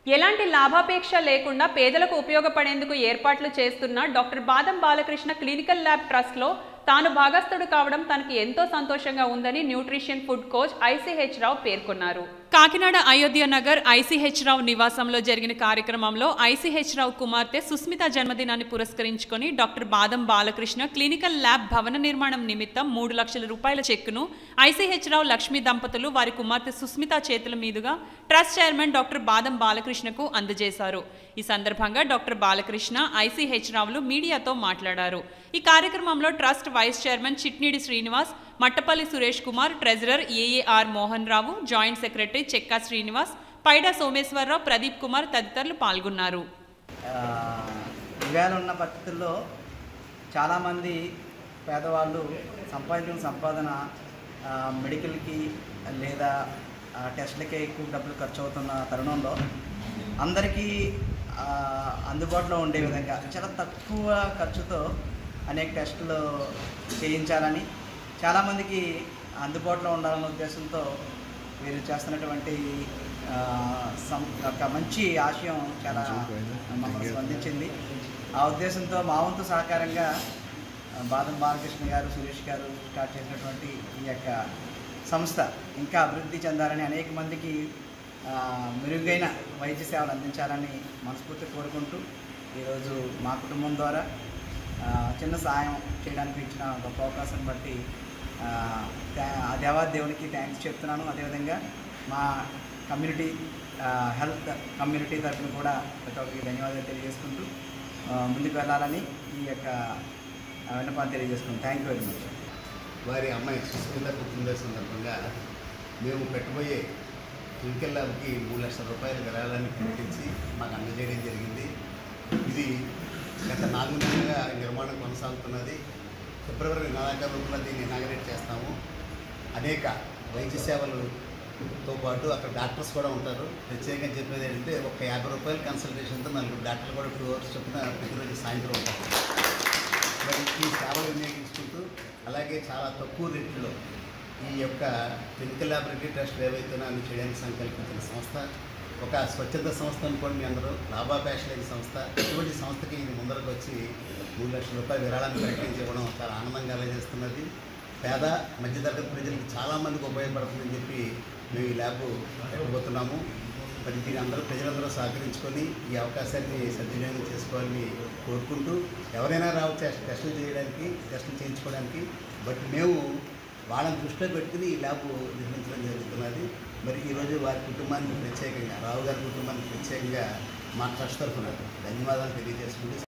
ఎలాంటి లాభాపేక్ష లేకుండా పేదలకు ఉపయోగపడేందుకు ఏర్పాట్లు చేస్తున్న డాక్టర్ బాదం బాలకృష్ణ క్లినికల్ ల్యాబ్ ట్రస్ట్లో తాను భాగస్థుడు కావడం తనకి ఎంతో సంతోషంగా ఉందని nutrition food coach ICH Rao పేర్కొన్నారు కాకినాడ అయోధ్య నగర్ ఐసీహెచ్ రావు నివాసంలో జరిగిన కార్యక్రమంలో ఐసీహెచ్ రావు కుమార్తె సుస్మిత జన్మదినాన్ని పురస్కరించుకొని డాక్టర్ బాదం బాలకృష్ణ క్లినికల్ ల్యాబ్ భవన నిర్మాణం నిమిత్తం మూడు లక్షల రూపాయల చెక్కును ఐసీహెచ్ రావు లక్ష్మీ దంపతులు వారి కుమార్తె సుస్మిత చేతుల మీదుగా ట్రస్ట్ చైర్మన్ డాక్టర్ బాదం బాలకృష్ణకు అందజేశారు ఈ సందర్భంగా డాక్టర్ బాలకృష్ణ ఐసీహెచ్ రావులు మీడియాతో మాట్లాడారు ఈ కార్యక్రమంలో trust vice chairman Chitnidi Srinivas Mattapalli Suresh Kumar treasurer AAR Mohan Rao joint secretary Chekka Srinivas Paida Someswararao Pradeep Kumar తదితరులు పాల్గొన్నారు ఆ, ఇవాళ ఉన్న పరిస్థితుల్లో చాలామంది పేదవాళ్ళు సంపాదించిన సంపాదన ఆ, మెడికల్కి లేదా ఆ, టెస్ట్లకే ఎక్కువ డబ్బులు ఖర్చు అవుతున్న తరుణంలో అందరికీ ఆ, అందుబాటులో ఉండే విధంగా చాలా తక్కువ ఖర్చుతో అనేక టెస్టులు చేయించాలని చాలామందికి అందుబాటులో ఉండాలన్న ఉద్దేశంతో వీరు చేస్తున్నటువంటి ఆ, సం- ఒక మంచి ఆశయం చాలా మమ్మల్ని స్పందించింది ఆ ఉద్దేశంతో మా వంతు సహకారంగా ఆ, బాదం బాలకృష్ణ గారు సురేష్ గారు స్టార్ట్ చేసినటువంటి ఈ యొక్క సంస్థ ఇంకా అభివృద్ధి చెందాలని అనేక మందికి ఆ, మెరుగైన వైద్య సేవలు అందించాలని మనస్ఫూర్తి కోరుకుంటూ ఈరోజు మా కుటుంబం ద్వారా ఆ, చిన్న సహాయం చేయడానికి ఇచ్చిన గొప్ప అవకాశం బట్టి ఆ, థా- ఆ దేవాదేవునికి థ్యాంక్స్ చెప్తున్నాను అదేవిధంగా మా కమ్యూనిటీ ఆ, హెల్త్ కమ్యూనిటీ తరఫున కూడా ప్రతి ఒక్కరికి ధన్యవాదాలు తెలియజేసుకుంటూ ఆ, ముందుకు వెళ్ళాలని ఈ యొక్క ఆ, విన్నపాన్ని తెలియజేసుకుంటాను థ్యాంక్ యూ వెరీ మచ్ వారి అమ్మాయి సుస్మిత పుట్టినరోజు సందర్భంగా మేము పెట్టబోయే క్లినికల్ ల్యాబ్కి మూడు లక్షల రూపాయలు విరాళాన్ని ప్రకటించి మాకు అందజేయడం జరిగింది ఇది గత నాలుగు నెలలుగా నిర్మాణం కొనసాగుతున్నది ఫిబ్రవరి నెలాఖరులో దీన్ని ఇనాగరేట్ చేస్తాము అనేక వైద్య సేవలతో పాటు అక్కడ డాక్టర్స్ కూడా ఉంటారు ప్రత్యేకంగా చెప్పేది ఏంటంటే ఒక యాభై రూపాయల కన్సల్టేషన్తో నలుగురు డాక్టర్లు కూడా టూ అవర్స్ చొప్పున ప్రతిరోజు సాయంత్రం ఉంటారు మరి ఈ సేవలు వినియోగించుకుంటూ అలాగే చాలా తక్కువ రేట్లో ఈ యొక్క క్లినికల్ ల్యాబొరేటరీ టెస్ట్ ఏవైతే అవి చేయడానికి సంకల్పించిన సంస్థ ఒక స్వచ్ఛంద సంస్థ అనుకోండి మీ అందరూ లాభాపేక్ష లేని సంస్థ ఇటువంటి సంస్థకి ఇది ముందరకు వచ్చి మూడు లక్షల రూపాయల విరాళాన్ని ప్రకటించి ఇవ్వడం చాలా ఆనందంగా వేస్తున్నది పేద మధ్యతరగతి ప్రజలకు చాలామందికి ఉపయోగపడుతుందని చెప్పి మేము ఈ ల్యాబ్ పెట్టబోతున్నాము మరి దీని అందరూ ప్రజలందరూ సహకరించుకొని ఈ అవకాశాన్ని సద్వినియోగం చేసుకోవాలని కోరుకుంటూ ఎవరైనా రావచ్చు టెస్ట్- టెస్టులు చేయడానికి టెస్టులు చేయించుకోవడానికి బట్ మేము వాళ్ళని దృష్టిలో పెట్టుకుని ఈ ల్యాబ్ నిర్మించడం జరుగుతున్నది మరి ఈరోజు వారి కుటుంబానికి ప్రత్యేకంగా రావు గారి కుటుంబానికి ప్రత్యేకంగా మా ట్రస్ట్ తరఫున ధన్యవాదాలు తెలియజేసుకుంటూ